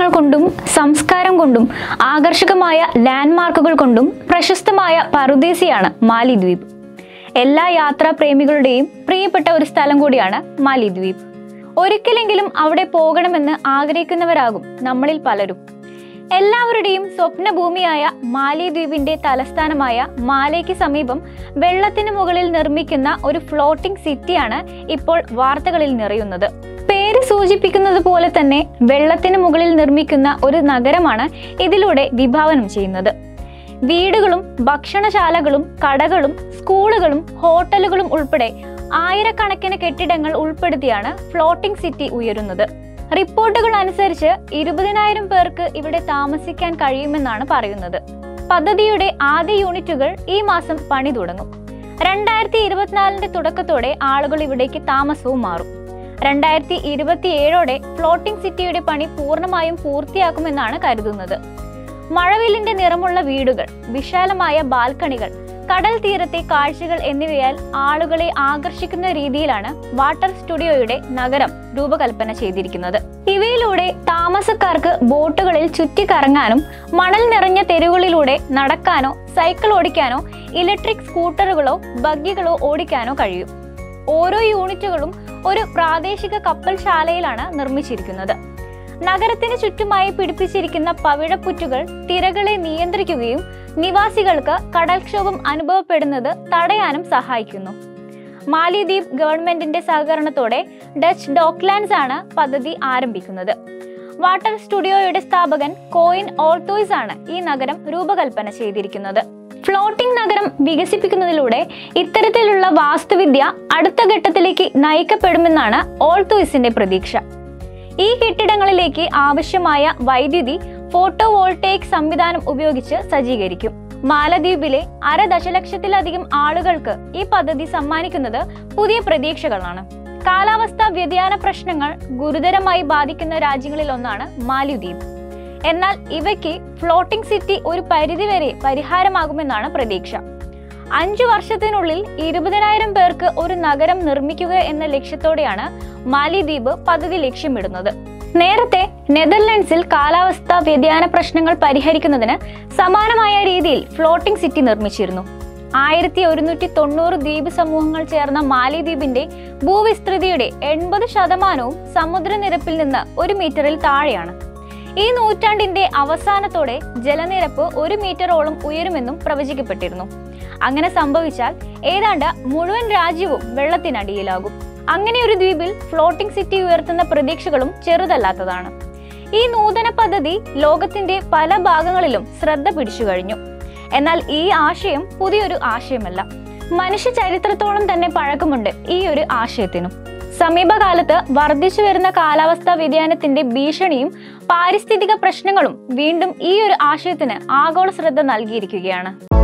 കൊണ്ടും സംസ്കാരം കൊണ്ടും ആകർഷകമായ ലാൻഡ്മാർക്കുകൾ കൊണ്ടും പ്രശസ്തമായ പറുദീസിയാണ് മാലിദ്വീപ് എല്ലാ യാത്രാപ്രേമികളുടെയും പ്രിയപ്പെട്ട ഒരു സ്ഥലം കൂടിയാണ് മാലിദ്വീപ് ഒരിക്കലെങ്കിലും അവിടെ പോകണമെന്ന് ആഗ്രഹിക്കുന്നവരാകും നമ്മളിൽ പലരും എല്ലാവരുടെയും സ്വപ്നഭൂമിയായ മാലിദ്വീപിന്റെ തലസ്ഥാനമായ മാലയ്ക്ക് സമീപം വെള്ളത്തിന് മുകളിൽ നിർമ്മിക്കുന്ന ഒരു ഫ്ലോട്ടിംഗ് സിറ്റിയാണ് ഇപ്പോൾ വാർത്തകളിൽ നിറയുന്നത് പേര് സൂചിപ്പിക്കുന്നത് പോലെ തന്നെ വെള്ളത്തിന് മുകളിൽ നിർമ്മിക്കുന്ന ഒരു നഗരമാണ് ഇതിലൂടെ വിഭാവനം ചെയ്യുന്നത് വീടുകളും ഭക്ഷണശാലകളും കടകളും സ്കൂളുകളും ഹോട്ടലുകളും ഉൾപ്പെടെ ആയിരക്കണക്കിന് കെട്ടിടങ്ങൾ ഉൾപ്പെടുത്തിയാണ് ഫ്ലോട്ടിംഗ് സിറ്റി ഉയരുന്നത് റിപ്പോർട്ടുകൾ അനുസരിച്ച് ഇരുപതിനായിരം പേർക്ക് ഇവിടെ താമസിക്കാൻ കഴിയുമെന്നാണ് പറയുന്നത് പദ്ധതിയുടെ ആദ്യ യൂണിറ്റുകൾ ഈ മാസം പണി തുടങ്ങും രണ്ടായിരത്തി ഇരുപത്തിനാലിന്റെ തുടക്കത്തോടെ ആളുകൾ ഇവിടേക്ക് താമസവും മാറും രണ്ടായിരത്തി ഇരുപത്തിയേഴോടെ ഫ്ലോട്ടിംഗ് സിറ്റിയുടെ പണി പൂർണ്ണമായും പൂർത്തിയാക്കുമെന്നാണ് കരുതുന്നത് മഴവില്ലിന്റെ നിറമുള്ള വീടുകൾ വിശാലമായ ബാൽക്കണികൾ കടൽ തീരത്തെ കാഴ്ചകൾ എന്നിവയാൽ ആളുകളെ ആകർഷിക്കുന്ന രീതിയിലാണ് വാട്ടർ സ്റ്റുഡിയോയുടെ നഗരം രൂപകൽപ്പന ചെയ്തിരിക്കുന്നത് ഇവയിലൂടെ താമസക്കാർക്ക് ബോട്ടുകളിൽ ചുറ്റിക്കറങ്ങാനും മണൽ നിറഞ്ഞ തെരുവുകളിലൂടെ നടക്കാനോ സൈക്കിൾ ഓടിക്കാനോ ഇലക്ട്രിക് സ്കൂട്ടറുകളോ ബഗ്ഗികളോ ഓടിക്കാനോ കഴിയും ഓരോ യൂണിറ്റുകളും ഒരു പ്രാദേശിക കപ്പൽശാലയിലാണ് നിർമ്മിച്ചിരിക്കുന്നത് നഗരത്തിന് ചുറ്റുമായി പിടിപ്പിച്ചിരിക്കുന്ന പവിഴപ്പുറ്റുകൾ തിരകളെ നിയന്ത്രിക്കുകയും നിവാസികൾക്ക് കടൽക്ഷോഭം അനുഭവപ്പെടുന്നത് തടയാനും സഹായിക്കുന്നു മാലിദ്വീപ് ഗവൺമെന്റിന്റെ സഹകരണത്തോടെ ഡച്ച് ഡോക്ലാൻഡ്സ് ആണ് പദ്ധതി ആരംഭിക്കുന്നത് വാട്ടർ സ്റ്റുഡിയോയുടെ സ്ഥാപകൻ കോയിൻ ഓൾത്തോയ്സ് ആണ് ഈ നഗരം രൂപകൽപ്പന ചെയ്തിരിക്കുന്നത് ഫ്ലോട്ടിംഗ് നഗരം വികസിപ്പിക്കുന്നതിലൂടെ ഇത്തരത്തിലുള്ള വാസ്തുവിദ്യ അടുത്ത ഘട്ടത്തിലേക്ക് നയിക്കപ്പെടുമെന്നാണ് ഓൾത്തോയ്സിന്റെ പ്രതീക്ഷ ഈ കെട്ടിടങ്ങളിലേക്ക് ആവശ്യമായ വൈദ്യുതി ഫോട്ടോ വോൾട്ടേക് സംവിധാനം ഉപയോഗിച്ച് സജ്ജീകരിക്കും മാലദ്വീപിലെ അര ദശലക്ഷത്തിലധികം ആളുകൾക്ക് ഈ പദ്ധതി സമ്മാനിക്കുന്നത് പുതിയ പ്രതീക്ഷകളാണ് കാലാവസ്ഥാ വ്യതിയാന പ്രശ്നങ്ങൾ ഗുരുതരമായി ബാധിക്കുന്ന രാജ്യങ്ങളിൽ ഒന്നാണ് മാലിദ്വീപ് എന്നാൽ ഇവയ്ക്ക് ഫ്ലോട്ടിംഗ് സിറ്റി ഒരു പരിധിവരെ പരിഹാരമാകുമെന്നാണ് പ്രതീക്ഷ അഞ്ചു വർഷത്തിനുള്ളിൽ ഇരുപതിനായിരം പേർക്ക് ഒരു നഗരം നിർമ്മിക്കുക എന്ന ലക്ഷ്യത്തോടെയാണ് മാലിദ്വീപ് പദ്ധതി ലക്ഷ്യമിടുന്നത് നേരത്തെ നെതർലൻഡ്സിൽ കാലാവസ്ഥാ വ്യതിയാന പ്രശ്നങ്ങൾ പരിഹരിക്കുന്നതിന് സമാനമായ രീതിയിൽ ഫ്ലോട്ടിംഗ് സിറ്റി നിർമ്മിച്ചിരുന്നു ആയിരത്തി ഒരുന്നൂറ്റി തൊണ്ണൂറ് ദ്വീപ് സമൂഹങ്ങൾ ചേർന്ന മാലിദ്വീപിന്റെ ഭൂവിസ്തൃതിയുടെ എൺപത് ശതമാനവും സമുദ്രനിരപ്പിൽ നിന്ന് ഒരു മീറ്ററിൽ താഴെയാണ് ഈ നൂറ്റാണ്ടിന്റെ അവസാനത്തോടെ ജലനിരപ്പ് ഒരു മീറ്ററോളം ഉയരുമെന്നും പ്രവചിക്കപ്പെട്ടിരുന്നു അങ്ങനെ സംഭവിച്ചാൽ ഏതാണ്ട് മുഴുവൻ രാജ്യവും വെള്ളത്തിനടിയിലാകും അങ്ങനെ ഒരു ദ്വീപിൽ ഫ്ലോട്ടിംഗ് സിറ്റി ഉയർത്തുന്ന പ്രതീക്ഷകളും ചെറുതല്ലാത്തതാണ് ഈ നൂതന പദ്ധതി ലോകത്തിന്റെ പല ഭാഗങ്ങളിലും ശ്രദ്ധ പിടിച്ചു കഴിഞ്ഞു എന്നാൽ ഈ ആശയം പുതിയൊരു ആശയമല്ല മനുഷ്യ ചരിത്രത്തോളം തന്നെ പഴക്കമുണ്ട് ഈ ഒരു ആശയത്തിനും സമീപകാലത്ത് വർദ്ധിച്ചു വരുന്ന കാലാവസ്ഥാ വ്യതിയാനത്തിന്റെ ഭീഷണിയും പാരിസ്ഥിതിക പ്രശ്നങ്ങളും വീണ്ടും ഈ ഒരു ആശയത്തിന് ആഗോള ശ്രദ്ധ നൽകിയിരിക്കുകയാണ്